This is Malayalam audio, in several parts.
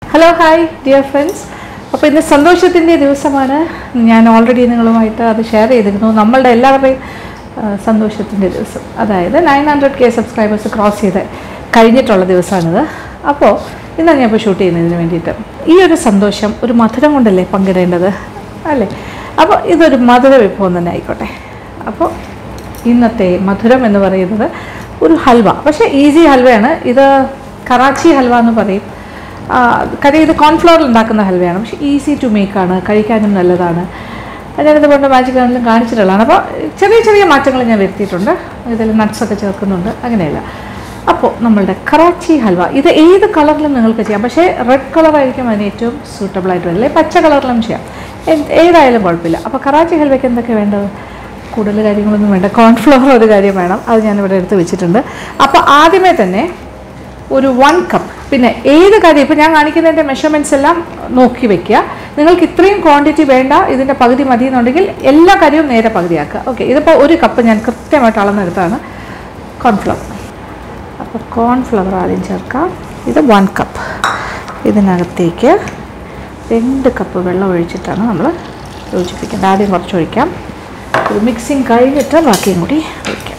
ഹലോ ഹായ് ഡിയർ ഫ്രണ്ട്സ് അപ്പോൾ ഇന്ന് സന്തോഷത്തിൻ്റെ ദിവസമാണ് ഞാൻ ഓൾറെഡി നിങ്ങളുമായിട്ട് അത് ഷെയർ ചെയ്തിരുന്നു നമ്മളുടെ എല്ലാവരുടെയും സന്തോഷത്തിൻ്റെ ദിവസം അതായത് nine hundred K subscribers cross ചെയ്ത് കഴിഞ്ഞിട്ടുള്ള ദിവസമാണിത് അപ്പോൾ ഇന്നാണ് ഞാൻ ഇപ്പോൾ ഷൂട്ട് ചെയ്യുന്നതിന് വേണ്ടിയിട്ട് ഈ ഒരു സന്തോഷം ഒരു മധുരം കൊണ്ടല്ലേ പങ്കിടേണ്ടത് അല്ലേ അപ്പോൾ ഇതൊരു മധുര വിഭവം തന്നെ ആയിക്കോട്ടെ അപ്പോൾ ഇന്നത്തെ മധുരം എന്ന് പറയുന്നത് ഒരു ഹൽവ പക്ഷേ ഈസി ഹൽവയാണ് ഇത് കറാച്ചി ഹൽവ എന്ന് പറയും ആ, കാര്യം ഇത് കോൺഫ്ലവറിൽ ഉണ്ടാക്കുന്ന ഹൽവയാണ് പക്ഷേ ഈസി ടു മേക്കാണ് കഴിക്കാനും നല്ലതാണ് ഞാനിത് കൊണ്ട് മാജിക് ഗാർഡനിലും കാണിച്ചിട്ടുള്ളതാണ് അപ്പോൾ ചെറിയ ചെറിയ മാറ്റങ്ങൾ ഞാൻ വരുത്തിയിട്ടുണ്ട് ഇതിൽ നട്ട്സൊക്കെ ചേർക്കുന്നുണ്ട് അങ്ങനെയല്ല അപ്പോൾ നമ്മളുടെ കറാച്ചി ഹൽവ ഇത് ഏത് കളറിലും നിങ്ങൾക്ക് ചെയ്യാം പക്ഷേ റെഡ് കളറായിരിക്കും അതിന് ഏറ്റവും സൂട്ടബിൾ ആയിട്ട് വരില്ലേ പച്ച കളറിലും ചെയ്യാം എന്ത്- ഏതായാലും കുഴപ്പമില്ല അപ്പോൾ കറാച്ചി ഹൽവയ്ക്ക് എന്തൊക്കെ വേണ്ടത് കൂടുതൽ കാര്യങ്ങളൊന്നും വേണ്ട കോൺഫ്ലവർ ഒരു കാര്യം വേണം അത് ഞാനിവിടെ എടുത്ത് വെച്ചിട്ടുണ്ട് അപ്പോൾ ആദ്യമേ തന്നെ ഒരു വൺ കപ്പ് പിന്നെ ഏത് കാര്യം ഇപ്പോൾ ഞാൻ കാണിക്കുന്നതിൻ്റെ മെഷർമെൻറ്റ്സ് എല്ലാം നോക്കി വെക്കുക നിങ്ങൾക്ക് ഇത്രയും ക്വാണ്ടിറ്റി വേണ്ട ഇതിൻ്റെ പകുതി മതി എന്നുണ്ടെങ്കിൽ എല്ലാ കാര്യവും നേരെ പകുതിയാക്കുക ഓക്കെ ഇതിപ്പോൾ ഒരു കപ്പ് ഞാൻ കൃത്യമായിട്ട് അളന്നെടുത്താണ് കോൺഫ്ലവർ അപ്പോൾ കോൺഫ്ലവർ ആദ്യം ചേർക്കാം ഇത് വൺ കപ്പ് ഇതിനകത്തേക്ക് രണ്ട് കപ്പ് വെള്ളം ഒഴിച്ചിട്ടാണ് നമ്മൾ യോജിപ്പിക്കുന്നത് ആദ്യം കുറച്ച് ഒഴിക്കാം ഒരു മിക്സിങ് കഴിഞ്ഞിട്ട് ബാക്കിയും കൂടി ഒഴിക്കാം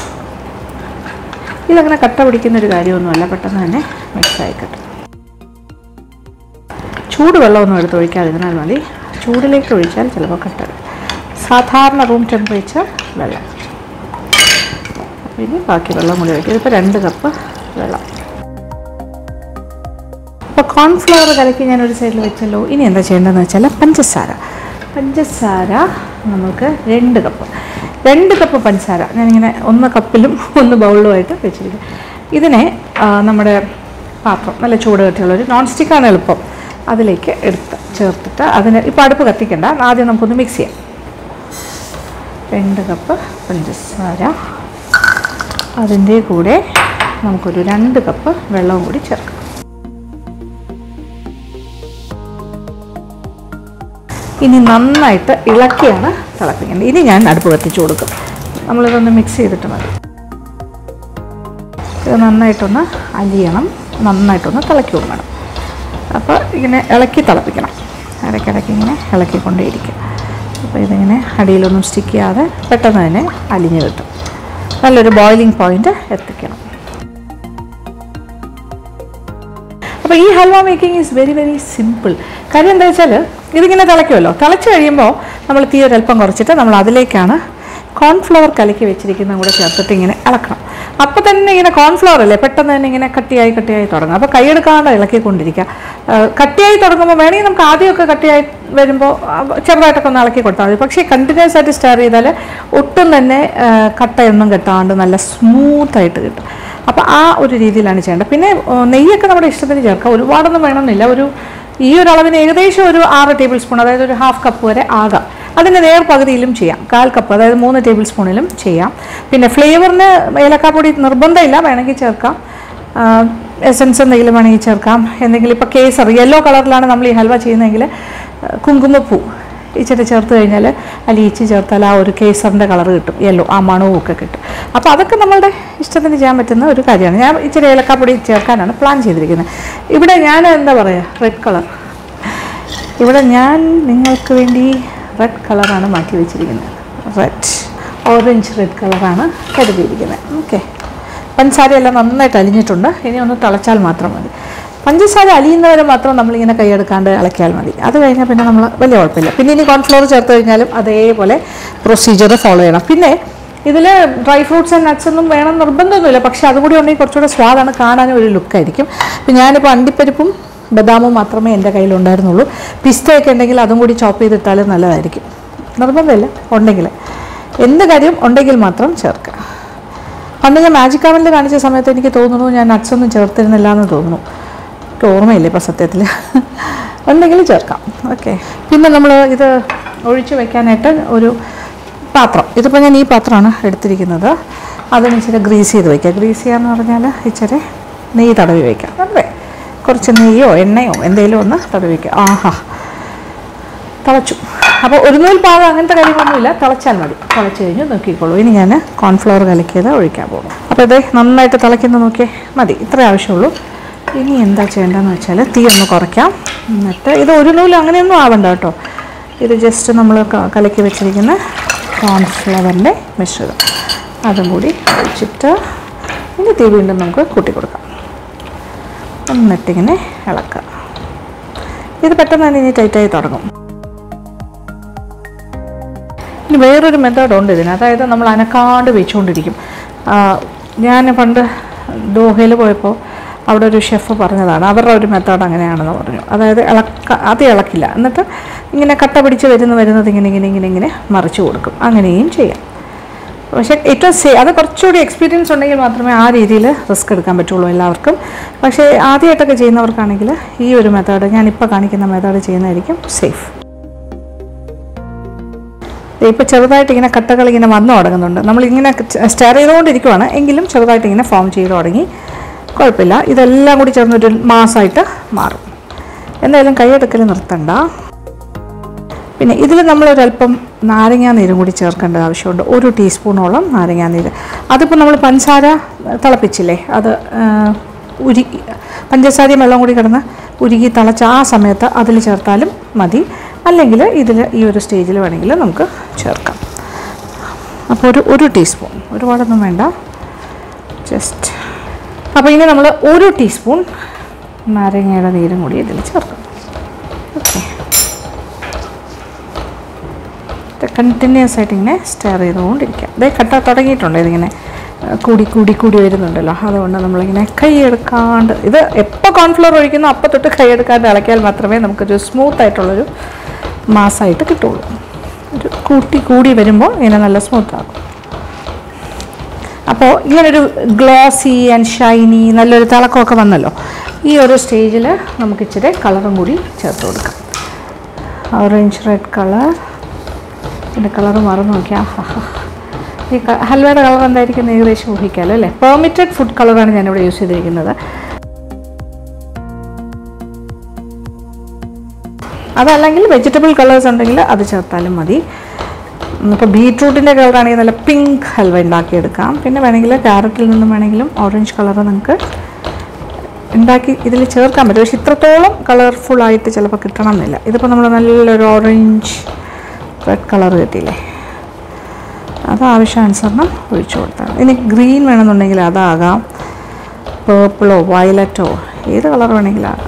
ഇതങ്ങനെ കട്ട പിടിക്കുന്ന ഒരു കാര്യമൊന്നുമല്ല പെട്ടെന്ന് തന്നെ മിക്സ് ആയി കിട്ടും ചൂട് വെള്ളമൊന്നും എടുത്ത് ഒഴിക്കാതിരുന്നാൽ മതി ചൂടിലേക്ക് ഒഴിച്ചാൽ ചിലപ്പോൾ കട്ട വരും. സാധാരണ റൂം ടെമ്പറേച്ചർ വെള്ളം അപ്പോൾ ഇനി ബാക്കി വെള്ളം കൂടി ഒഴിക്കും ഇതിപ്പോൾ രണ്ട് കപ്പ് വെള്ളം അപ്പോൾ കോൺഫ്ലവർ കലക്കി ഞാൻ ഒരു സൈഡിൽ വെച്ചല്ലോ ഇനി എന്താ ചെയ്യേണ്ടതെന്ന് വെച്ചാൽ പഞ്ചസാര പഞ്ചസാര നമുക്ക് രണ്ട് കപ്പ് രണ്ട് കപ്പ് പഞ്ചസാര ഞാനിങ്ങനെ ഒന്ന് കപ്പിലും ഒന്ന് ബൗളിലുമായിട്ട് വെച്ചിരിക്കും ഇതിനെ ആ, നമ്മുടെ പാത്രം നല്ല ചൂട് കട്ടിയുള്ള ഒരു നോൺ സ്റ്റിക്കാണ് എളുപ്പം അതിലേക്ക് എടുത്ത് ചേർത്തിട്ട് അതിന് ഇപ്പോൾ അടുപ്പ് കത്തിക്കണ്ട ആദ്യം നമുക്കൊന്ന് മിക്സ് ചെയ്യാം രണ്ട് കപ്പ് പഞ്ചസാര അതിൻ്റെ കൂടെ നമുക്കൊരു രണ്ട് കപ്പ് വെള്ളവും കൂടി ചേർക്കാം ഇനി നന്നായിട്ട് ഇളക്കിയാണ് തിളപ്പിക്കേണ്ടത് ഇനി ഞാൻ അടുപ്പ് കത്തിച്ച് കൊടുക്കും നമ്മളിതൊന്ന് മിക്സ് ചെയ്തിട്ട് മതി ഇത് നന്നായിട്ടൊന്ന് അലിയണം നന്നായിട്ടൊന്ന് തിളക്കി വേണം അപ്പോൾ ഇങ്ങനെ ഇളക്കി തിളപ്പിക്കണം ഇടയ്ക്കിടയ്ക്ക് ഇങ്ങനെ ഇളക്കിക്കൊണ്ടേയിരിക്കും അപ്പോൾ ഇതിങ്ങനെ അടിയിലൊന്നും സ്റ്റിക്ക് ചെയ്യാതെ പെട്ടെന്ന് തന്നെ അലിഞ്ഞ് കിട്ടും നല്ലൊരു ബോയിലിംഗ് പോയിന്റ് എത്തിക്കണം അപ്പോൾ ഈ halwa making is very very simple കാര്യം എന്താ വെച്ചാൽ ഇതിങ്ങനെ തിളയ്ക്കുമല്ലോ തിളച്ച് കഴിയുമ്പോൾ നമ്മൾ തീ ഒരല്പം കുറച്ചിട്ട് നമ്മൾ അതിലേക്കാണ് കോൺഫ്ലവർ കലക്കി വെച്ചിരിക്കുന്നതും കൂടെ ചേർത്തിട്ട് ഇങ്ങനെ ഇളക്കണം അപ്പോൾ തന്നെ ഇങ്ങനെ കോൺഫ്ലവർ അല്ലേ പെട്ടെന്ന് തന്നെ ഇങ്ങനെ കട്ടിയായി കട്ടിയായി തുടങ്ങും അപ്പോൾ കൈയെടുക്കാണ്ട് ഇളക്കിക്കൊണ്ടിരിക്കുക ആ, കട്ടിയായി തുടങ്ങുമ്പോൾ വേണമെങ്കിൽ നമുക്ക് ആദ്യമൊക്കെ കട്ടിയായി വരുമ്പോൾ ആ, ചെറുതായിട്ടൊക്കെ ഒന്ന് ഇളക്കി കൊടുത്താൽ മതി പക്ഷേ കണ്ടിന്യൂസ് ആയിട്ട് സ്റ്റയർ ചെയ്താൽ ഒട്ടും തന്നെ ആ, കട്ടയൊന്നും കെട്ടാണ്ട് നല്ല സ്മൂത്തായിട്ട് കിട്ടും അപ്പോൾ ആ ഒരു രീതിയിലാണ് ചെയ്യേണ്ടത് പിന്നെ ആ, നെയ്യൊക്കെ നമ്മുടെ ഇഷ്ടത്തിന് ചേർക്കാം ഒരുപാടൊന്നും വേണമെന്നില്ല ഒരു ഈ ഒരു അളവിന് ഏകദേശം ഒരു ആറ് ടേബിൾ സ്പൂൺ അതായത് ഒരു ഹാഫ് കപ്പ് വരെ ആകാം അതിൻ്റെ നേർ പകുതിയിലും ചെയ്യാം കാൽ കപ്പ് അതായത് മൂന്ന് ടേബിൾ സ്പൂണിലും ചെയ്യാം പിന്നെ ഫ്ലേവറിന് ഏലക്കാപ്പൊടി നിർബന്ധമില്ല വേണമെങ്കിൽ ചേർക്കാം എസൻസ് എന്തെങ്കിലും വേണമെങ്കിൽ ചേർക്കാം എന്തെങ്കിലും ഇപ്പോൾ കേസർ യെല്ലോ കളറിലാണ് നമ്മൾ ഈ ഹൽവ ചെയ്യുന്നതെങ്കിൽ ആ, കുങ്കുമപ്പൂ ഇച്ചിരി ചേർത്ത് കഴിഞ്ഞാൽ അലിയിച്ച് ചേർത്താൽ ആ ഒരു കേസറിൻ്റെ കളർ കിട്ടും യെല്ലോ ആ മണവും ഒക്കെ കിട്ടും അപ്പോൾ അതൊക്കെ നമ്മളുടെ ഇഷ്ടത്തിന് ചെയ്യാൻ പറ്റുന്ന ഒരു കാര്യമാണ് ഞാൻ ഇച്ചിരി ഏലക്കാപ്പൊടി ചേർക്കാനാണ് പ്ലാൻ ചെയ്തിരിക്കുന്നത് ഇവിടെ ഞാൻ എന്താ പറയുക റെഡ് കളർ ഇവിടെ ഞാൻ നിങ്ങൾക്ക് വേണ്ടി റെഡ് കളറാണ് മാറ്റി വെച്ചിരിക്കുന്നത് റെഡ് ഓറഞ്ച് റെഡ് കളറാണ് കരുതിയിരിക്കുന്നത് ഓക്കെ പഞ്ചസാരയെല്ലാം നന്നായിട്ട് അലിഞ്ഞിട്ടുണ്ട് ഇനി ഒന്ന് തിളച്ചാൽ മാത്രം മതി പഞ്ചസാര അലിയുന്നവരെ മാത്രം നമ്മളിങ്ങനെ കൈയെടുക്കാണ്ട് ഇളക്കിയാൽ മതി അത് കഴിഞ്ഞാൽ പിന്നെ നമ്മൾ വലിയ കുഴപ്പമില്ല പിന്നെ ഇനി കോൺഫ്ലോർ ചേർത്ത് കഴിഞ്ഞാലും അതേപോലെ പ്രൊസീജിയർ ഫോളോ ചെയ്യണം പിന്നെ ഇതിൽ ഡ്രൈ ഫ്രൂട്ട്സ് ആൻഡ് നട്ട്സ് ഒന്നും വേണം നിർബന്ധമൊന്നുമില്ല പക്ഷേ അതുകൂടി ഉണ്ടെങ്കിൽ കുറച്ചുകൂടെ സ്വാദാണ് കാണാനും ഒരു ലുക്കായിരിക്കും ഇപ്പം ഞാനിപ്പോൾ അണ്ടിപ്പരിപ്പും ബദാമും മാത്രമേ എൻ്റെ കയ്യിലുണ്ടായിരുന്നുള്ളൂ പിസ്തയൊക്കെ ഉണ്ടെങ്കിൽ അതും കൂടി ചോപ്പ് ചെയ്തിട്ടാൽ നല്ലതായിരിക്കും നിർബന്ധമില്ല ഉണ്ടെങ്കിൽ എന്ത് കാര്യം ഉണ്ടെങ്കിൽ മാത്രം ചേർക്കുക പണ്ട് ഞാൻ മാജിക് കാവലിൽ കാണിച്ച സമയത്ത് എനിക്ക് തോന്നുന്നു ഞാൻ nuts ഒന്നും ചേർത്തിരുന്നില്ല എന്ന് തോന്നുന്നു എനിക്ക് ഓർമ്മയില്ല ഇപ്പോൾ സത്യത്തിൽ ഉണ്ടെങ്കിൽ ചേർക്കാം ഓക്കെ പിന്നെ നമ്മൾ ഇത് ഒഴിച്ച് വെക്കാനായിട്ട് ഒരു പാത്രം ഇതിപ്പോൾ ഞാൻ ഈ പാത്രമാണ് എടുത്തിരിക്കുന്നത് അതിന് ഇച്ചിരി ഗ്രീസ് ചെയ്ത് വയ്ക്കുക ഗ്രീസ് ചെയ്യാന്ന് പറഞ്ഞാൽ ഇച്ചിരി നെയ്യ് തടവി വയ്ക്കാം അല്ലേ കുറച്ച് നെയ്യോ എണ്ണയോ എന്തെങ്കിലും ഒന്ന് തടവി വയ്ക്കുക ആഹാ തിളച്ചു അപ്പോൾ ഒരു നൂൽ പാകം അങ്ങനത്തെ കാര്യങ്ങളൊന്നുമില്ല തിളച്ചാൽ മതി തിളച്ച് കഴിഞ്ഞ് നോക്കിക്കോളൂ ഇനി ഞാൻ കോൺഫ്ലവർ കലക്കിയത് ഒഴിക്കാൻ പോകും അപ്പോൾ ഇത് നന്നായിട്ട് തിളയ്ക്കുന്ന നോക്കിയേ മതി ഇത്രേ ആവശ്യമുള്ളൂ ഇനി എന്താ ചെയ്യേണ്ടതെന്ന് വെച്ചാൽ തീ ഒന്ന് കുറയ്ക്കാം എന്നിട്ട് ഇത് ഒരു നൂല് അങ്ങനെയൊന്നും ആവണ്ട കേട്ടോ ഇത് ജസ്റ്റ് നമ്മൾ ക- കലക്കി വെച്ചിരിക്കുന്ന കോൺഫ്ലവറിൻ്റെ മിശ്രിതം അതും കൂടി ഒഴിച്ചിട്ട് ഇനി തീ വീണ്ടും നമുക്ക് കൂട്ടി കൊടുക്കാം എന്നിട്ടിങ്ങനെ ഇളക്കുക ഇത് പെട്ടെന്ന് തന്നെ ഇനി ടൈറ്റായി തുടങ്ങും ഇനി വേറൊരു മെത്തേഡ് ഉണ്ട് ഇതിന് അതായത് നമ്മൾ അനക്കാണ്ട് വെച്ചുകൊണ്ടിരിക്കും ആ, ഞാൻ പണ്ട് ദോഹയിൽ പോയപ്പോൾ അവിടെ ഒരു ഷെഫ് പറഞ്ഞതാണ് അവരുടെ ഒരു മെത്തേഡ് അങ്ങനെയാണെന്ന് പറഞ്ഞു അതായത് ഇളക്ക അത് ഇളക്കില്ല എന്നിട്ട് ഇങ്ങനെ കട്ട പിടിച്ച് വരുന്ന വരുന്നത് ഇങ്ങനെ ഇങ്ങനെ ഇങ്ങനെ ഇങ്ങനെ മറിച്ച് കൊടുക്കും അങ്ങനെയും ചെയ്യാം പക്ഷേ ഏറ്റവും സേ അത് കുറച്ചുകൂടി എക്സ്പീരിയൻസ് ഉണ്ടെങ്കിൽ മാത്രമേ ആ രീതിയിൽ റിസ്ക് എടുക്കാൻ പറ്റുള്ളൂ എല്ലാവർക്കും പക്ഷേ ആദ്യമായിട്ടൊക്കെ ചെയ്യുന്നവർക്കാണെങ്കിൽ ഈ ഒരു മെത്തേഡ് ഞാനിപ്പോൾ കാണിക്കുന്ന മെത്തേഡ് ചെയ്യുന്നതായിരിക്കും സേഫ് ഇപ്പോൾ ചെറുതായിട്ട് ഇങ്ങനെ കട്ടകൾ ഇങ്ങനെ വന്നു തുടങ്ങുന്നുണ്ട് നമ്മളിങ്ങനെ സ്റ്റെയർ ചെയ്തുകൊണ്ടിരിക്കുവാണ് എങ്കിലും ചെറുതായിട്ട് ഇങ്ങനെ ഫോം ചെയ്ത് തുടങ്ങി കുഴപ്പമില്ല ഇതെല്ലാം കൂടി ചേർന്നൊരു മാസമായിട്ട് മാറും എന്തായാലും കൈയെടുക്കൽ നിർത്തണ്ട പിന്നെ ഇതിൽ നമ്മളൊരല്പം നാരങ്ങാ നീരും കൂടി ചേർക്കേണ്ട ആവശ്യമുണ്ട് ഒരു ടീസ്പൂണോളം നാരങ്ങാ നീര് അതിപ്പോൾ നമ്മൾ പഞ്ചസാര തിളപ്പിച്ചില്ലേ അത് ആ, ഉരുക്കി പഞ്ചസാരയും വെള്ളം കൂടി കിടന്ന് ഉരുകി തിളച്ച ആ സമയത്ത് അതിൽ ചേർത്താലും മതി അല്ലെങ്കിൽ ഇതിൽ ഈ ഒരു സ്റ്റേജിൽ വേണമെങ്കിൽ നമുക്ക് ചേർക്കാം അപ്പോൾ ഒരു ഒരു ടീസ്പൂൺ ഒരുപാടൊന്നും വേണ്ട ജസ്റ്റ് അപ്പോൾ ഇനി നമ്മൾ ഒരു ടീസ്പൂൺ നാരങ്ങയുടെ നീരും കൂടി ഇതിൽ ചേർക്കും ഓക്കെ കണ്ടിന്യൂസ് ആയിട്ട് ഇങ്ങനെ സ്റ്റെയർ ചെയ്തുകൊണ്ടിരിക്കുക അതേ കട്ട തുടങ്ങിയിട്ടുണ്ട് ഇതിങ്ങനെ ആ, കൂടി കൂടി കൂടി വരുന്നുണ്ടല്ലോ അതുകൊണ്ട് നമ്മളിങ്ങനെ കൈ എടുക്കാണ്ട് ഇത് എപ്പോൾ കോൺഫ്ലവർ ഒഴിക്കുന്നോ അപ്പോൾ തൊട്ട് കൈ എടുക്കാണ്ട് ഇളക്കിയാൽ മാത്രമേ നമുക്കൊരു സ്മൂത്ത് ആയിട്ടുള്ളൊരു മാസമായിട്ട് കിട്ടുള്ളൂ ഒരു കൂട്ടി കൂടി വരുമ്പോൾ ഇങ്ങനെ നല്ല സ്മൂത്ത് ആകും അപ്പോൾ ഇങ്ങനൊരു ഗ്ലോസി ആൻഡ് ഷൈനി നല്ലൊരു തിളക്കമൊക്കെ വന്നല്ലോ ഈ ഒരു സ്റ്റേജിൽ നമുക്ക് ഇച്ചിരി കളറും കൂടി ചേർത്ത് കൊടുക്കാം ഓറഞ്ച് റെഡ് കളർ ഇതിൻ്റെ കളർ മറന്നു നോക്കിയാൽ ഈ ക- ഹൽവയുടെ കളർ എന്തായിരിക്കും എന്ന് ഏകദേശം ഊഹിക്കാമല്ലോ അല്ലേ പെർമിറ്റഡ് ഫുഡ് കളറാണ് ഞാനിവിടെ യൂസ് ചെയ്തിരിക്കുന്നത് അതല്ലെങ്കിൽ വെജിറ്റബിൾ കളേഴ്സ് ഉണ്ടെങ്കിൽ അത് ചേർത്താലും മതി ഇപ്പോൾ ബീട്രൂട്ടിൻ്റെ കളറാണെങ്കിൽ നല്ല പിങ്ക് ഹൽവ ഉണ്ടാക്കിയെടുക്കാം പിന്നെ വേണമെങ്കിൽ ക്യാരറ്റിൽ നിന്നും വേണമെങ്കിലും ഓറഞ്ച് കളർ നിങ്ങൾക്ക് ഉണ്ടാക്കി ഇതിൽ ചേർക്കാൻ പറ്റും പക്ഷെ ഇത്രത്തോളം കളർഫുൾ ആയിട്ട് ചിലപ്പോൾ കിട്ടണം എന്നില്ല ഇതിപ്പോൾ നമ്മൾ നല്ലൊരു ഓറഞ്ച് റെഡ് കളർ കിട്ടിയില്ലേ അത് ആവശ്യാനുസരണം ഒഴിച്ചു കൊടുത്താൽ ഇനി ഗ്രീൻ വേണമെന്നുണ്ടെങ്കിൽ അതാകാം പേർപ്പിളോ വയലറ്റോ ഏത് കളർ വേണമെങ്കിലും ആകാം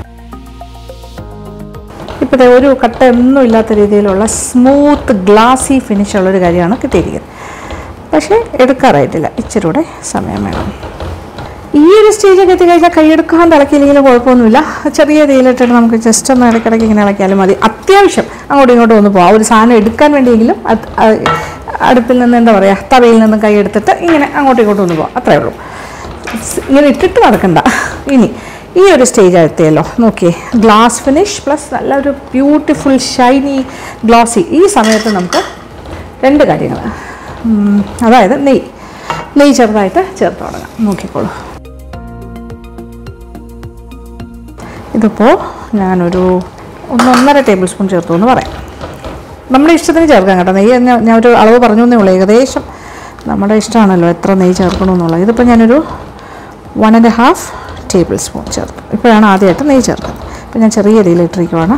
ഇപ്പോൾ ദേ ഒരു കട്ട ഒന്നും ഇല്ലാത്ത രീതിയിലുള്ള സ്മൂത്ത് ഗ്ലാസി ഫിനിഷ് ഉള്ളൊരു കാര്യമാണ് കിട്ടിയിരിക്കുന്നത് പക്ഷേ എടുക്കാറായിട്ടില്ല ഇച്ചിരി കൂടെ സമയം വേണം ഈ ഒരു സ്റ്റേജൊക്കെ എത്തിക്കഴിഞ്ഞാൽ കൈയെടുക്കാൻ തിളക്കിയില്ലെങ്കിലും കുഴപ്പമൊന്നുമില്ല ചെറിയ തീയിലിട്ടിട്ട് നമുക്ക് ജസ്റ്റ് ഒന്ന് ഇടയ്ക്കിടയ്ക്ക് ഇങ്ങനെ ഇളക്കിയാലും മതി അത്യാവശ്യം അങ്ങോട്ടും ഇങ്ങോട്ടും ഒന്ന് പോകാം ഒരു സാധനം എടുക്കാൻ വേണ്ടിയെങ്കിലും അത് അത് അടുപ്പിൽ നിന്ന് എന്താ പറയുക തവയിൽ നിന്നും കൈ എടുത്തിട്ട് ഇങ്ങനെ അങ്ങോട്ടും ഇങ്ങോട്ടും ഒന്ന് പോകാം അത്രേ ഉള്ളൂ സ് ഇങ്ങനെ ഇട്ടിട്ട് നടക്കണ്ട ഇനി ഈ ഒരു സ്റ്റേജ് എത്തിയല്ലോ നോക്കിയേ ഗ്ലാസ് ഫിനിഷ് പ്ലസ് നല്ലൊരു ബ്യൂട്ടിഫുൾ ഷൈനി ഗ്ലോസി ഈ സമയത്ത് നമുക്ക് രണ്ട് കാര്യങ്ങൾ ഉം, അതായത് നെയ്യ് നെയ്യ് ചെറുതായിട്ട് ചേർത്ത് തുടങ്ങാം നോക്കിക്കോളൂ ഇതിപ്പോൾ ഞാനൊരു ഒന്നൊന്നര ടേബിൾ സ്പൂൺ ചേർത്തു എന്ന് പറയാം നമ്മുടെ ഇഷ്ടത്തിന് ചേർക്കാം കേട്ടോ നെയ്യ് ഞാൻ ഞാൻ ഒരു അളവ് പറഞ്ഞു എന്നേ ഉള്ളൂ ഏകദേശം നമ്മുടെ ഇഷ്ടമാണല്ലോ എത്ര നെയ്യ് ചേർക്കണമെന്നുള്ളത് ഇതിപ്പോൾ ഞാനൊരു one and half tablespoon ചേർത്തു ഇപ്പോഴാണ് ആദ്യമായിട്ട് നെയ്യ് ചേർക്കുന്നത് ഇപ്പം ഞാൻ ചെറിയ രീതിയിലിട്ടിരിക്കുവാണ്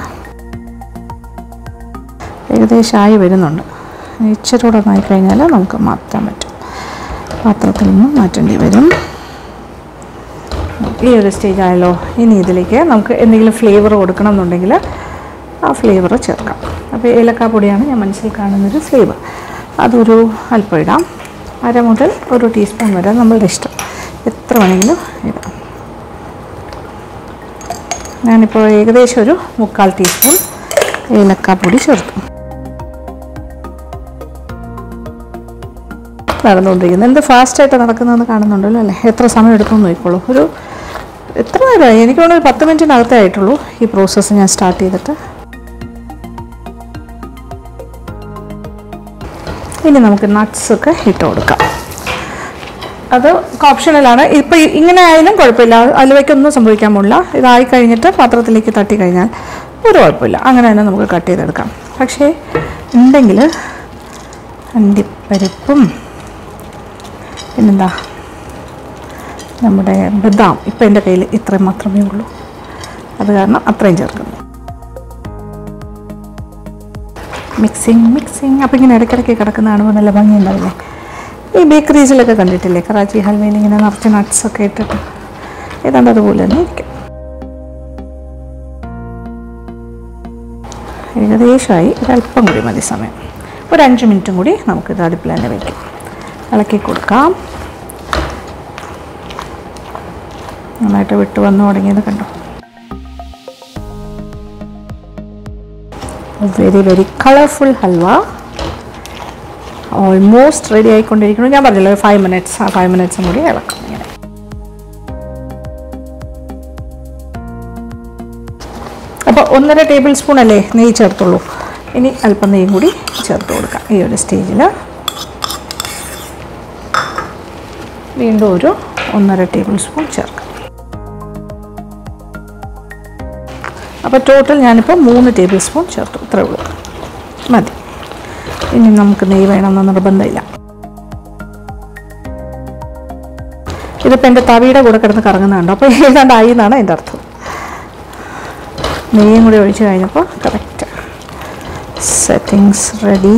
ഏകദേശം ആയി വരുന്നുണ്ട് ഇച്ചിരി കൂടെ ഒന്നായി കഴിഞ്ഞാൽ നമുക്ക് മാറ്റാൻ പറ്റും പാത്രത്തിൽ നിന്ന് മാറ്റേണ്ടി വരും ഈ ഒരു സ്റ്റേജ് ആയല്ലോ ഇനി ഇതിലേക്ക് നമുക്ക് എന്തെങ്കിലും ഫ്ലേവർ കൊടുക്കണം എന്നുണ്ടെങ്കിൽ ആ ഫ്ലേവർ ചേർക്കാം അപ്പോൾ ഏലക്കാപ്പൊടിയാണ് ഞാൻ മനസ്സിൽ കാണുന്നൊരു ഫ്ലേവർ അതൊരു അല്പം ഇടാം അര മുതൽ ഒരു ടീസ്പൂൺ വരെ നമ്മളുടെ ഇഷ്ടം എത്ര വേണമെങ്കിലും ഇടാം ഞാനിപ്പോൾ ഏകദേശം ഒരു മുക്കാൽ ടീസ്പൂൺ ഏലക്കാപ്പൊടി ചേർത്തു നടന്നുകൊണ്ടിരിക്കുന്നത് എന്ത് ഫാസ്റ്റായിട്ട് നടക്കുന്നതെന്ന് കാണുന്നുണ്ടല്ലോ അല്ലേ എത്ര സമയം എടുക്കുമെന്ന് നോക്കിക്കോളൂ ഒരു എത്ര നേരമായി എനിക്ക് തോന്നുന്നു ഒരു പത്ത് മിനിറ്റിനകത്തേ ആയിട്ടുള്ളൂ ഈ പ്രോസസ്സ് ഞാൻ സ്റ്റാർട്ട് ചെയ്തിട്ട് ഇനി നമുക്ക് nuts ഒക്കെ ഇട്ട് കൊടുക്കാം അത് ഓപ്ഷണലാണ് ഇപ്പം ഇങ്ങനെ ആയാലും കുഴപ്പമില്ല അലുവയ്ക്കൊന്നും സംഭവിക്കാൻ പോണില്ല ഇതായി കഴിഞ്ഞിട്ട് പാത്രത്തിലേക്ക് തട്ടി കഴിഞ്ഞാൽ ഒരു കുഴപ്പമില്ല അങ്ങനെ തന്നെ നമുക്ക് കട്ട് ചെയ്തെടുക്കാം പക്ഷേ ഉണ്ടെങ്കിൽ അണ്ടിപ്പരിപ്പും പിന്നെന്താ നമ്മുടെ ബദാം ഇപ്പം എൻ്റെ കയ്യിൽ ഇത്രയും മാത്രമേ ഉള്ളൂ അത് കാരണം അത്രയും ചേർക്കുന്നു മിക്സിങ് മിക്സിങ് അപ്പോൾ ഇങ്ങനെ ഇടയ്ക്കിടയ്ക്ക് കിടക്കുന്ന കാണുമ്പോൾ നല്ല ഭംഗിയുണ്ടാവില്ലേ ഈ ബേക്കറീസിലൊക്കെ കണ്ടിട്ടില്ലേ കറാച്ചി ഹൽവയിൽ ഇങ്ങനെ നിറച്ച് nuts ഒക്കെ ഇട്ടിട്ട് ഏതാണ്ട് അതുപോലെ തന്നെ ഇരിക്കും ഏകദേശമായി ഒരല്പം കൂടി മതി സമയം ഒരു അഞ്ച് മിനിറ്റും കൂടി നമുക്കിത് അടുപ്പിൽ തന്നെ വയ്ക്കാം ഇളക്കി കൊടുക്കാം നന്നായിട്ട് വിട്ട് വന്നു തുടങ്ങിയത് കണ്ടോ very very colourful halwa almost ready ആയിക്കൊണ്ടിരിക്കുന്നു ഞാൻ പറഞ്ഞല്ലോ ഫൈവ് മിനിറ്റ്സ് ആ ഫൈവ് മിനിറ്റ്സും കൂടി ഇളക്കാം ഇങ്ങനെ അപ്പോൾ ഒന്നര ടേബിൾ സ്പൂൺ അല്ലേ നെയ്യ് ചേർത്തുള്ളൂ ഇനി അല്പം നെയ്യും കൂടി ചേർത്ത് കൊടുക്കാം ഈ ഒരു സ്റ്റേജിൽ വീണ്ടും ഒരു ഒന്നര ടേബിൾ സ്പൂൺ ചേർക്കാം അപ്പോൾ ടോട്ടൽ ഞാനിപ്പോൾ മൂന്ന് ടേബിൾ സ്പൂൺ ചേർത്തു ഇത്രേ ഉള്ളൂ മതി ഇനി നമുക്ക് നെയ്യ് വേണമെന്ന് നിർബന്ധമില്ല ഇതിപ്പോൾ എൻ്റെ തവിയുടെ കൂടെ കിടന്ന് കറങ്ങുന്നുണ്ടോ അപ്പോൾ ഏതാണ്ടായി എന്നാണ് എൻ്റെ അർത്ഥം നെയ്യും കൂടി ഒഴിച്ച് കഴിഞ്ഞപ്പോൾ കറക്റ്റ് സെറ്റിങ്സ് റെഡി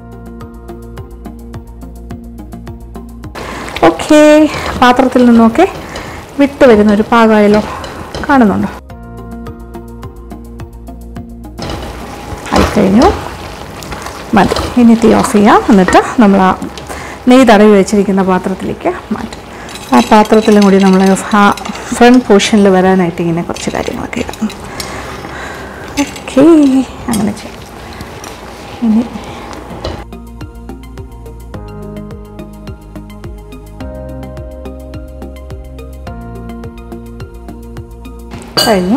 ഓക്കെ പാത്രത്തിൽ നിന്നൊക്കെ വിട്ട് വരുന്ന ഒരു പാകമായല്ലോ കാണുന്നുണ്ടോ ആയിക്കഴിഞ്ഞു മതി ഇനി തീ ഓഫ് ചെയ്യാം എന്നിട്ട് നമ്മൾ ആ നെയ്യ് തടവി വെച്ചിരിക്കുന്ന പാത്രത്തിലേക്ക് മാറ്റും ആ പാത്രത്തിലും കൂടി നമ്മൾ ആ ഫ്രണ്ട് പോർഷനിൽ വരാനായിട്ട് ഇങ്ങനെ കുറച്ച് കാര്യങ്ങളൊക്കെ ഇടാം ഓക്കെ അങ്ങനെ ചെയ്യാം ഇനി കഴിഞ്ഞു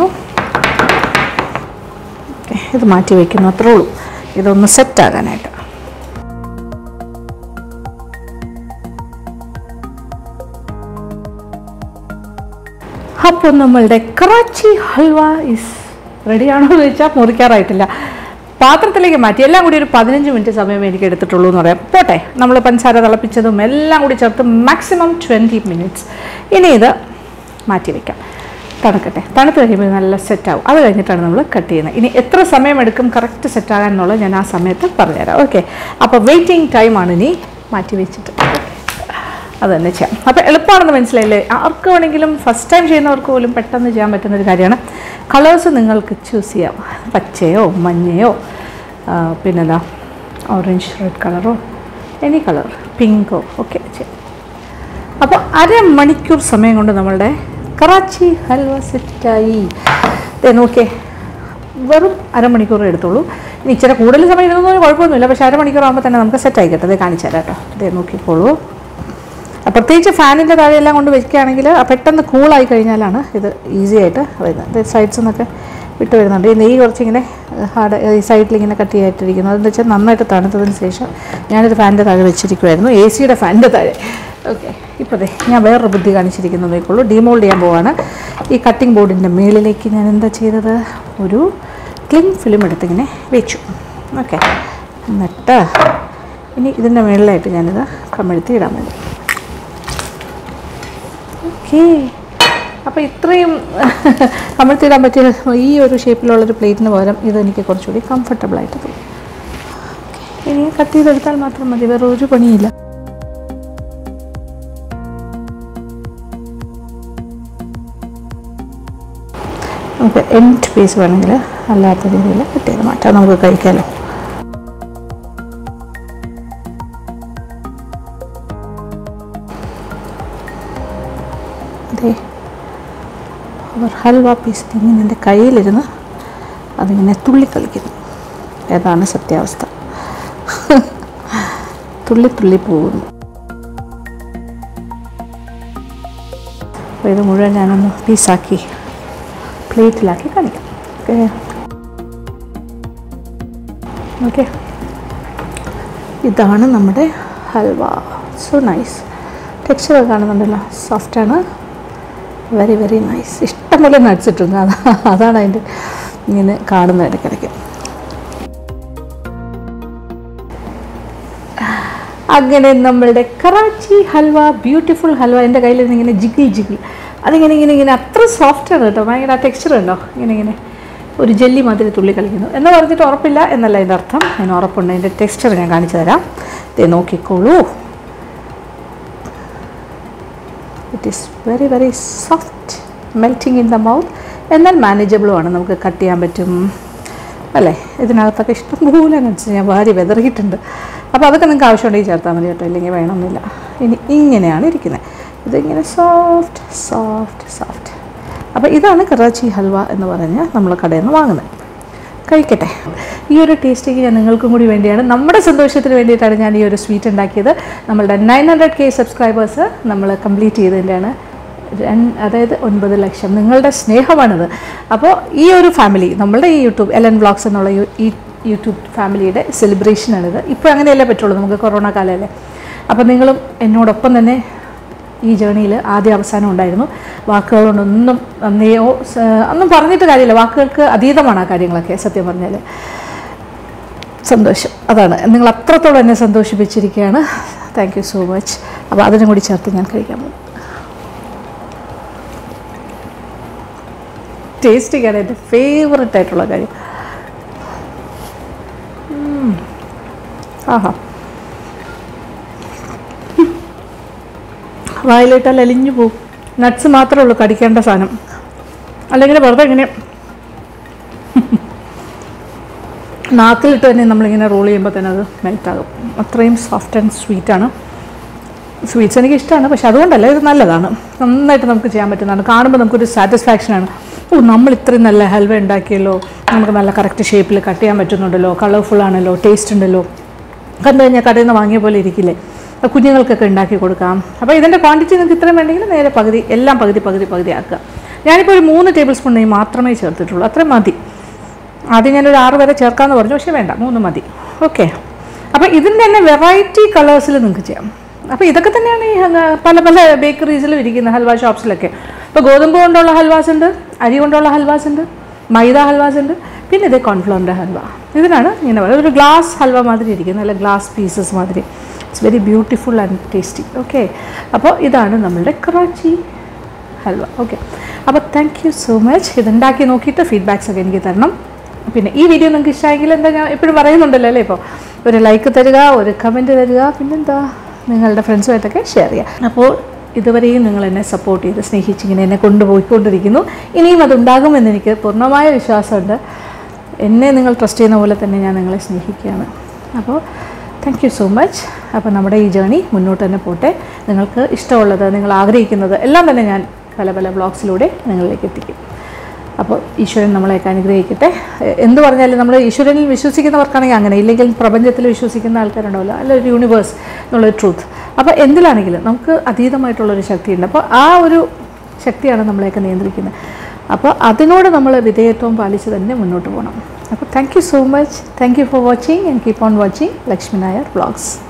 ഓക്കെ ഇത് മാറ്റി വയ്ക്കുന്നു അത്രേ ഉള്ളൂ ഇതൊന്ന് സെറ്റ് ആകാനായിട്ട് അപ്പോൾ നമ്മളുടെ കറാച്ചി ഹൽവ ഇസ് റെഡിയാണോ എന്ന് ചോദിച്ചാൽ മുറിക്കാറായിട്ടില്ല പാത്രത്തിലേക്ക് മാറ്റി എല്ലാം കൂടി ഒരു പതിനഞ്ച് മിനിറ്റ് സമയം എനിക്ക് എടുത്തിട്ടുള്ളൂ എന്ന് പറയാം പോട്ടെ നമ്മൾ പഞ്ചസാര തിളപ്പിച്ചതും എല്ലാം കൂടി ചേർത്ത് മാക്സിമം ട്വൻറ്റി മിനിറ്റ്സ് ഇനി ഇത് മാറ്റി വയ്ക്കാം തണുക്കട്ടെ തണുത്ത് കഴിയുമ്പോൾ നല്ല സെറ്റാവും അത് കഴിഞ്ഞിട്ടാണ് നമ്മൾ കട്ട് ചെയ്യുന്നത് ഇനി എത്ര സമയം എടുക്കും കറക്റ്റ് സെറ്റാകാൻ എന്നുള്ളത് ഞാൻ ആ സമയത്ത് പറഞ്ഞുതരാം ഓക്കെ അപ്പോൾ വെയിറ്റിംഗ് ടൈമാണ് ഇനി മാറ്റി വെച്ചിട്ട് അത് തന്നെ ചെയ്യാം അപ്പോൾ എളുപ്പമാണെന്ന് മനസ്സിലായില്ലേ ആർക്ക് വേണമെങ്കിലും ഫസ്റ്റ് ടൈം ചെയ്യുന്നവർക്ക് പോലും പെട്ടെന്ന് ചെയ്യാൻ പറ്റുന്ന ഒരു കാര്യമാണ് കളേഴ്സ് നിങ്ങൾക്ക് ചൂസ് ചെയ്യാം പച്ചയോ മഞ്ഞയോ ആ, പിന്നെന്താ ഓറഞ്ച് റെഡ് കളറോ എനി കളർ പിങ്കോ ഒക്കെ ചെയ്യാം അപ്പോൾ അരമണിക്കൂർ സമയം കൊണ്ട് നമ്മളുടെ കറാച്ചി ഹൽവ സെറ്റായി ദേ നോക്കിയേ വെറും അരമണിക്കൂർ എടുത്തോളൂ ഇനി ഇച്ചിരി കൂടുതൽ സമയം ഇരുന്നൊന്നും കുഴപ്പമൊന്നുമില്ല പക്ഷേ അരമണിക്കൂർ ആകുമ്പോൾ തന്നെ നമുക്ക് സെറ്റായി കിട്ടും ഇത് കാണിച്ചു തരാം കേട്ടോ ഇതേ നോക്കിക്കോളൂ ആ, പ്രത്യേകിച്ച് ഫാനിൻ്റെ താഴെ എല്ലാം കൊണ്ട് വെക്കുകയാണെങ്കിൽ ആ പെട്ടെന്ന് കൂളായി കഴിഞ്ഞാലാണ് ഇത് ഈസി ആയിട്ട് വരുന്നത് സൈഡ്സിൽ നിന്നൊക്കെ വിട്ട് വരുന്നുണ്ട് ഈ നെയ്യ് കുറച്ചിങ്ങനെ ഹാർഡ് ഈ സൈഡിൽ ഇങ്ങനെ കട്ട് ചെയ്തിട്ടിരിക്കുന്നു അതെന്ന് വെച്ചാൽ നന്നായിട്ട് തണുത്തതിന് ശേഷം ഞാനിത് ഫാനിൻ്റെ താഴെ വെച്ചിരിക്കുമായിരുന്നു എ സിയുടെ ഫാനിൻ്റെ താഴെ ഓക്കെ ഇപ്പോൾ ദേ ഞാൻ വേറൊരു ബുദ്ധി കാണിച്ചിരിക്കുന്നത് നോക്കുള്ളൂ ഡിമോൾഡ് ചെയ്യാൻ പോവാണ് ഈ കട്ടിംഗ് ബോർഡിൻ്റെ മുകളിലേക്ക് ഞാൻ എന്താ ചെയ്തത് ഒരു ക്ലിങ് ഫിലിം എടുത്തിങ്ങനെ വെച്ചു ഓക്കെ എന്നിട്ട് ഇനി ഇതിൻ്റെ മുകളിലായിട്ട് ഞാനിത് കമിഴ്ത്തി ഇടാൻ വേണ്ടി ഓക്കേ അപ്പോൾ ഇത്രയും കമിഴ്ത്തിടാൻ പറ്റിയ ഈ ഒരു ഷേപ്പിലുള്ളൊരു പ്ലേറ്റിന് പകരം ഇത് എനിക്ക് കുറച്ചുകൂടി comfortable ആയിട്ട് തോന്നി Okay. ഇനി കട്ട് ചെയ്തെടുത്താൽ മാത്രം മതി വേറെ ഒരു പണിയില്ല നമുക്ക് എൻഡ് പീസ് വേണമെങ്കിൽ അല്ലാത്ത രീതിയിൽ കട്ട് ചെയ്ത് മാറ്റാം നമുക്ക് കഴിക്കാമല്ലോ അതെ അവർ ഹൽവ പീസ് ഇങ്ങനെ എൻ്റെ കയ്യിലിരുന്ന് അതിങ്ങനെ തുള്ളിക്കളിക്കുന്നു ഏതാണ് സത്യാവസ്ഥ തുള്ളി തുള്ളി പോകുന്നു അപ്പോൾ ഇത് മുഴുവൻ ഞാനൊന്ന് പീസാക്കി പ്ലേറ്റിലാക്കി കാണിക്കാം ഓക്കെ ഓക്കെ ഇതാണ് നമ്മുടെ ഹൽവ സോ നൈസ് ടെക്സ്ചർ കാണുന്നുണ്ടല്ലോ സോഫ്റ്റാണ് വെരി വെരി നൈസ് ഇഷ്ടംപോലെ നട്സ് ഇട്ടുണ്ട് അതാ അതാണ് അതിൻ്റെ ഇങ്ങനെ കാണുന്നത് ഇടയ്ക്കിടയ്ക്ക് അങ്ങനെ നമ്മളുടെ കറാച്ചി ഹൽവ ബ്യൂട്ടിഫുൾ ഹൽവ എൻ്റെ കയ്യിൽ നിന്ന് ഇങ്ങനെ ജിഗിൾ ജിഗിൾ അതിങ്ങനെ ഇങ്ങനെ ഇങ്ങനെ അത്ര സോഫ്റ്റാണ് കേട്ടോ ഭയങ്കര ആ ടെക്സ്ചർ ഉണ്ടോ ഇങ്ങനെ ഇങ്ങനെ ഒരു ജെല്ലി മാതിരി തുള്ളി കളിക്കുന്നു എന്ന് പറഞ്ഞിട്ട് ഉറപ്പില്ല എന്നല്ല അതിൻ്റെ അർത്ഥം അതിന് ഉറപ്പുണ്ട് അതിൻ്റെ ടെക്സ്ചർ ഞാൻ കാണിച്ചു തരാം ഇത് നോക്കിക്കോളൂ it is very very soft melting in the mouth എന്നാൽ മാനേജബിളുമാണ് നമുക്ക് കട്ട് ചെയ്യാൻ പറ്റും അല്ലേ ഇതിനകത്തൊക്കെ ഇഷ്ടംപോലെ നട്സ് ഞാൻ വാരി വെതറിയിട്ടുണ്ട് അപ്പോൾ അതൊക്കെ നിങ്ങൾക്ക് ആവശ്യമുണ്ടെങ്കിൽ ചേർത്താൽ മതി കേട്ടോ ഇല്ലെങ്കിൽ വേണമെന്നില്ല ഇനി ഇങ്ങനെയാണ് ഇരിക്കുന്നത് ഇതിങ്ങനെ സോഫ്റ്റ് സോഫ്റ്റ് സോഫ്റ്റ് അപ്പോൾ ഇതാണ് കറാച്ചി ഹൽവ എന്ന് പറഞ്ഞ് നമ്മൾ കടയിൽ നിന്ന് വാങ്ങുന്നത് കഴിക്കട്ടെ ഈ ഒരു ടേസ്റ്റിങ് ഞാൻ നിങ്ങൾക്കും കൂടി വേണ്ടിയാണ് നമ്മുടെ സന്തോഷത്തിന് വേണ്ടിയിട്ടാണ് ഞാൻ ഈ ഒരു സ്വീറ്റ് ഉണ്ടാക്കിയത് നമ്മളുടെ നയൻ ഹൺഡ്രഡ് കെ സബ്സ്ക്രൈബേഴ്സ് നമ്മൾ കംപ്ലീറ്റ് ചെയ്തതിൻ്റെയാണ് രൺ- അതായത് ഒൻപത് ലക്ഷം നിങ്ങളുടെ സ്നേഹമാണിത് അപ്പോൾ ഈ ഒരു ഫാമിലി നമ്മളുടെ ഈ യൂട്യൂബ് എൽ എൻ വ്ളോഗ്സ് എന്നുള്ള യു- ഈ യൂട്യൂബ് ഫാമിലിയുടെ സെലിബ്രേഷനാണിത് ഇപ്പോൾ അങ്ങനെയല്ലേ പറ്റുള്ളൂ നമുക്ക് കൊറോണ കാലമല്ലേ അപ്പോൾ നിങ്ങളും എന്നോടൊപ്പം തന്നെ ഈ ജേണിയിൽ ആദ്യ അവസാനം ഉണ്ടായിരുന്നു വാക്കുകൾ കൊണ്ടൊന്നും നന്ദിയോ സ- ഒന്നും പറഞ്ഞിട്ട് കാര്യമില്ല വാക്കുകൾക്ക് അതീതമാണ് ആ കാര്യങ്ങളൊക്കെ സത്യം പറഞ്ഞാൽ സന്തോഷം അതാണ് നിങ്ങൾ അത്രത്തോളം എന്നെ സന്തോഷിപ്പിച്ചിരിക്കുകയാണ് താങ്ക് യു സോ മച്ച് അപ്പോൾ അതിനും കൂടി ചേർത്ത് ഞാൻ കഴിക്കാൻ പോകും ടേസ്റ്റിങ്ങാണ് എൻ്റെ ഫേവററ്റ് ആയിട്ടുള്ള കാര്യം ഉം. ആഹാ വായിലിട്ടാൽ അലിഞ്ഞു പോകും നട്ട്സ് മാത്രമേ ഉള്ളൂ കടിക്കേണ്ട സാധനം അല്ലെങ്കിൽ വെറുതെ ഇങ്ങനെ നാക്കിലിട്ട് തന്നെ നമ്മളിങ്ങനെ റോൾ ചെയ്യുമ്പോൾ തന്നെ അത് മെൽറ്റാകും അത്രയും സോഫ്റ്റ് ആൻഡ് സ്വീറ്റാണ് സ്വീറ്റ്സ് എനിക്ക് ഇഷ്ടമാണ് പക്ഷെ അതുകൊണ്ടല്ല ഇത് നല്ലതാണ് നന്നായിട്ട് നമുക്ക് ചെയ്യാൻ പറ്റുന്നതാണ് കാണുമ്പോൾ നമുക്കൊരു സാറ്റിസ്ഫാക്ഷനാണ് ഓ നമ്മൾ ഇത്രയും നല്ല ഹൽവ ഉണ്ടാക്കിയല്ലോ നമുക്ക് നല്ല കറക്റ്റ് ഷേപ്പിൽ കട്ട് ചെയ്യാൻ പറ്റുന്നുണ്ടല്ലോ കളർഫുൾ ആണല്ലോ ടേസ്റ്റ് ഉണ്ടല്ലോ കണ്ടു കഴിഞ്ഞാൽ കടയിൽ നിന്ന് വാങ്ങിയ പോലെ ഇരിക്കില്ലേ അപ്പോൾ കുഞ്ഞുങ്ങൾക്കൊക്കെ ഉണ്ടാക്കി കൊടുക്കാം അപ്പോൾ ഇതിൻ്റെ ക്വാണ്ടിറ്റി നിങ്ങൾക്ക് ഇത്രയും വേണമെങ്കിൽ നേരെ പകുതി എല്ലാം പകുതി പകുതി പകുതി ആക്കുക ഞാനിപ്പോൾ ഒരു മൂന്ന് ടേബിൾ സ്പൂൺ നെയ്യ് മാത്രമേ ചേർത്തിട്ടുള്ളൂ അത്രയും മതി ആദ്യം ഞാനൊരു ആറ് വരെ ചേർക്കാമെന്ന് പറഞ്ഞു പക്ഷേ വേണ്ട മൂന്ന് മതി ഓക്കെ അപ്പോൾ ഇതിൻ്റെ തന്നെ വെറൈറ്റി കളേഴ്സിൽ നിങ്ങൾക്ക് ചെയ്യാം അപ്പോൾ ഇതൊക്കെ തന്നെയാണ് ഈ ഹ- പല പല ബേക്കറീസിലും ഇരിക്കുന്ന ഹൽവ ഷോപ്സിലൊക്കെ ഇപ്പോൾ ഗോതമ്പ് കൊണ്ടുള്ള ഹൽവാസ് ഉണ്ട് അരി കൊണ്ടുള്ള ഹൽവാസ് ഉണ്ട് മൈദ ഹൽവാസ് ഉണ്ട് പിന്നെ ഇത് കോൺഫ്ലവറിൻ്റെ ഹൽവ ഇതിനാണ് ഇങ്ങനെ പറയുന്നത് ഒരു ഗ്ലാസ് ഹൽവ മാതിരി ഇരിക്കുന്നത് അല്ല ഗ്ലാസ് പീസസ് മാതിരി it's very beautiful and tasty okay അപ്പോൾ ഇതാണ് നമ്മളുടെ കറാച്ചി ഹൽവ ഓക്കെ അപ്പോൾ താങ്ക് യു സോ മച്ച് ഇതുണ്ടാക്കി നോക്കിയിട്ട് ഫീഡ്ബാക്സ് ഒക്കെ എനിക്ക് തരണം പിന്നെ ഈ വീഡിയോ നിങ്ങൾക്ക് ഇഷ്ടമായെങ്കിൽ എന്താ ഞാൻ എപ്പോഴും പറയുന്നുണ്ടല്ലോ അല്ലേ ഇപ്പോൾ ഒരു ലൈക്ക് തരിക ഒരു കമൻറ്റ് തരിക പിന്നെന്താ നിങ്ങളുടെ ഫ്രണ്ട്സുമായിട്ടൊക്കെ ഷെയർ ചെയ്യുക അപ്പോൾ ഇതുവരെയും നിങ്ങൾ എന്നെ സപ്പോർട്ട് ചെയ്ത് സ്നേഹിച്ചിങ്ങനെ എന്നെ കൊണ്ടുപോയിക്കൊണ്ടിരിക്കുന്നു ഇനിയും അതുണ്ടാകുമെന്ന് എനിക്ക് പൂർണ്ണമായ വിശ്വാസമുണ്ട് എന്നെ നിങ്ങൾ ട്രസ്റ്റ് ചെയ്യുന്ന പോലെ തന്നെ ഞാൻ നിങ്ങളെ സ്നേഹിക്കുകയാണ് അപ്പോൾ താങ്ക് യു സോ മച്ച് അപ്പോൾ നമ്മുടെ ഈ ജേണി മുന്നോട്ട് തന്നെ പോട്ടെ നിങ്ങൾക്ക് ഇഷ്ടമുള്ളത് നിങ്ങൾ ആഗ്രഹിക്കുന്നത് എല്ലാം തന്നെ ഞാൻ പല പല വ്ളോഗ്സിലൂടെ നിങ്ങളിലേക്ക് എത്തിക്കും അപ്പോൾ ഈശ്വരൻ നമ്മളെയൊക്കെ അനുഗ്രഹിക്കട്ടെ എ- എന്ത് പറഞ്ഞാലും നമ്മൾ ഈശ്വരനിൽ വിശ്വസിക്കുന്നവർക്കാണെങ്കിൽ അങ്ങനെ ഇല്ലെങ്കിൽ പ്രപഞ്ചത്തിൽ വിശ്വസിക്കുന്ന ആൾക്കാരുണ്ടാവില്ല അല്ല ഒരു യൂണിവേഴ്സ് എന്നുള്ളൊരു ട്രൂത്ത് അപ്പോൾ എന്തിലാണെങ്കിലും നമുക്ക് അതീതമായിട്ടുള്ളൊരു ശക്തിയുണ്ട് അപ്പോൾ ആ ഒരു ശക്തിയാണ് നമ്മളെയൊക്കെ നിയന്ത്രിക്കുന്നത് അപ്പോൾ അതിനോട് നമ്മൾ വിധേയത്വം പാലിച്ച് തന്നെ മുന്നോട്ട് പോകണം അപ്പോൾ thank you so much thank you for watching and keep on watching Lakshmi Nair vlogs